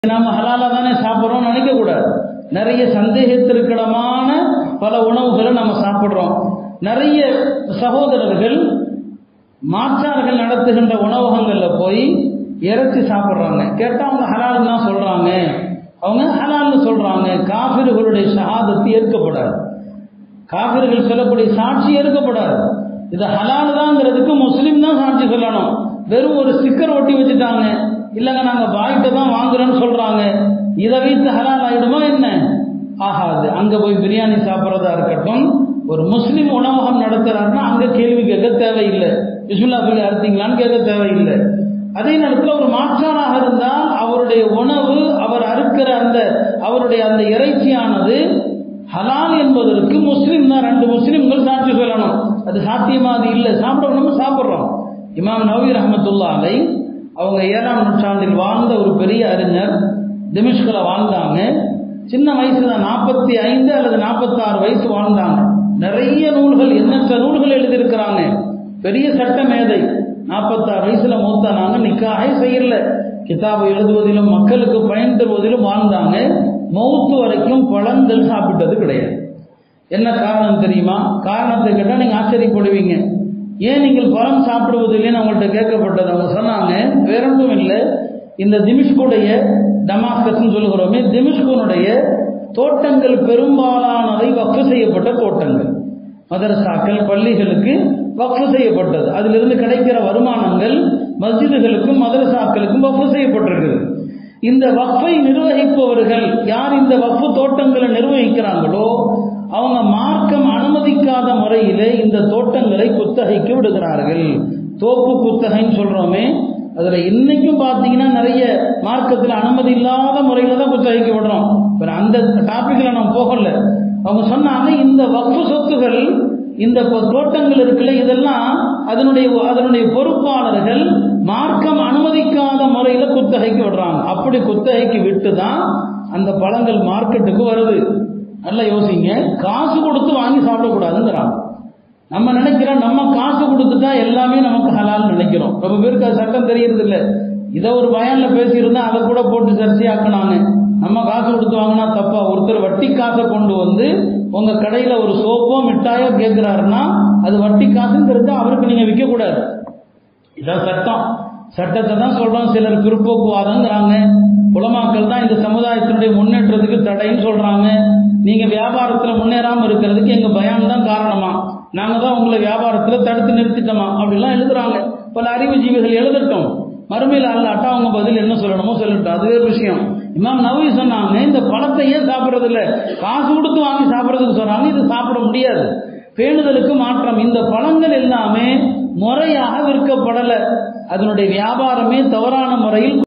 நாம ஹலாலா தானே சாப்பிட்றோம் நினைக்க கூடாது நிறைய சந்தேகத்திற்கிடமான பல உணவுகளை நம்ம சாப்பிட்றோம் நிறைய சகோதரர்கள் மாற்றார்கள் நடத்துகின்ற உணவகங்கள்ல போய் இறைச்சி சாப்பிட்றாங்க கேட்டா அவங்க ஹலால் தான் சொல்றாங்க அவங்க ஹலால்னு சொல்றாங்க காபிர்களுடைய ஷஹாதத்து ஏற்கப்படாது காபிர்கள் சொல்லக்கூடிய சாட்சி ஏற்கப்படாது இது ஹலால் தாங்கிறதுக்கு முஸ்லீம் தான் சாட்சி சொல்லணும் வெறும் ஒரு ஸ்டிக்கர் ஒட்டி வச்சுட்டாங்க இல்லைங்க நாங்க பாய்கிட்ட தான் வாங்குறோம்னு சொல்றாங்க இதை வைத்து ஹலால் ஆயிடுமா என்ன ஆகாது அங்க போய் பிரியாணி சாப்பிட்றதா இருக்கட்டும் ஒரு முஸ்லீம் உணவகம் நடத்துறாருன்னா அங்க கேள்வி கேட்க தேவையில்லை பிஸ்மில்லா சொல்லி அறுத்தீங்களான்னு கேட்க தேவையில்லை அதே நேரத்தில் ஒரு மாற்றானாக இருந்தால் அவருடைய உணவு அவர் அறுக்கிற அந்த அவருடைய அந்த இறைச்சியானது ஹலால் என்பதற்கு முஸ்லீம் தான் ரெண்டு முஸ்லீம்கள் சாட்சி சொல்லணும் அது சாத்தியமா அது இல்லை சாப்பிடணும் சாப்பிட்றோம் இமாம் நவீர் ரஹமத்துல்லா அலை அவங்க ஏழாம் நூற்றாண்டில் வாழ்ந்த ஒரு பெரிய அறிஞர் திமிஷ்கில் வாழ்ந்தாங்க சின்ன வயசு தான் நாற்பத்தி ஐந்து அல்லது நாற்பத்தாறு வயசு வாழ்ந்தாங்க நிறைய நூல்கள் எண்ணற்ற நூல்கள் எழுதியிருக்கிறாங்க பெரிய சட்ட மேதை நாற்பத்தாறு வயசுல மூத்தானாங்க நிக்காகே செய்யல கிதாபு எழுதுவதிலும் மக்களுக்கு பயன் தருவதிலும் வாழ்ந்தாங்க மௌத்து வரைக்கும் பழங்கள் சாப்பிட்டது கிடையாது என்ன காரணம் தெரியுமா காரணத்தை கேட்டால் நீங்கள் ஆச்சரியப்படுவீங்க ஏன் நீங்கள் பழம் சாப்பிடுவதில்லைன்னு அவங்கள்ட்ட கேட்கப்பட்டது அவங்க சொன்னாங்க வேறொன்றும் இல்லை இந்த திமிஷ்குடைய டமாஸ்கஸ்ன்னு சொல்லுகிறோமே திமிஷ்குனுடைய தோட்டங்கள் பெரும்பாலானவை வக்கு செய்யப்பட்ட தோட்டங்கள் மதரசாக்கள் பள்ளிகளுக்கு வக்ஃபு செய்யப்பட்டது அதிலிருந்து கிடைக்கிற வருமானங்கள் மஸ்ஜிதுகளுக்கும் மதரசாக்களுக்கும் வக்ஃபு செய்யப்பட்டிருக்குது இந்த வக்ஃபை நிர்வகிப்பவர்கள் யார் இந்த வக்ஃபு தோட்டங்களை நிர்வகிக்கிறாங்களோ அவங்க மார்க்கம் அனுமதிக்காத முறையிலே இந்த தோட்டங்களை குத்தகைக்கு விடுகிறார்கள் தோப்பு குத்தகைன்னு சொல்றோமே அதுல இன்னைக்கும் பார்த்தீங்கன்னா நிறைய மார்க்கத்தில் அனுமதி இல்லாத முறையில தான் குத்தகைக்கு விடுறோம் அந்த டாபிக்ல நம்ம போகல அவங்க சொன்னாங்க இந்த வக்ஃபு சொத்துகள் இந்த தோட்டங்கள் இருக்குல்ல இதெல்லாம் அதனுடைய அதனுடைய பொறுப்பாளர்கள் மார்க்கம் அனுமதிக்காத முறையில குத்தகைக்கு விடுறாங்க அப்படி குத்தகைக்கு விட்டு தான் அந்த பழங்கள் மார்க்கெட்டுக்கு வருது நல்லா யோசிங்க காசு கொடுத்து வாங்கி சாப்பிடக்கூடாதுங்கிறாங்க நம்ம நினைக்கிறோம் நம்ம காசு கொடுத்துட்டா எல்லாமே நமக்கு ஹலால் நினைக்கிறோம் ரொம்ப பேருக்கு அது சட்டம் தெரியறது இல்லை இதை ஒரு பயன்ல பேசியிருந்தா அதை கூட போட்டு சர்ச்சையாக்குனாங்க நம்ம காசு கொடுத்து வாங்கினா தப்பா ஒருத்தர் வட்டி காசை கொண்டு வந்து உங்க கடையில ஒரு சோப்போ மிட்டாயோ கேட்கிறாருன்னா அது வட்டி காசுன்னு தெரிஞ்சா அவருக்கு நீங்க விற்க கூடாது இதான் சட்டம் சட்டத்தை தான் சொல்றோம் சிலர் பிற்போக்குவாதங்கிறாங்க புலமாக்கள் தான் இந்த சமுதாயத்தினுடைய முன்னேற்றத்துக்கு தடைன்னு சொல்றாங்க நீங்க வியாபாரத்துல முன்னேறாம இருக்கிறதுக்கு எங்க பயம் தான் காரணமா நாங்க தான் உங்களை வியாபாரத்துல தடுத்து நிறுத்திட்டோமா அப்படிலாம் எழுதுறாங்க பல அறிவுஜீவிகள் எழுதட்டும் மறுமையில் அல்லாட்டா அவங்க பதில் என்ன சொல்லணுமோ சொல்லட்டும் அதுவே விஷயம் இமாம் நவி சொன்னாங்க இந்த பழத்தை ஏன் சாப்பிட்றது இல்லை காசு கொடுத்து வாங்கி சாப்பிட்றதுக்கு சொன்னாங்க இது சாப்பிட முடியாது பேணுதலுக்கு மாற்றம் இந்த பழங்கள் எல்லாமே முறையாக விற்கப்படலை அதனுடைய வியாபாரமே தவறான முறையில்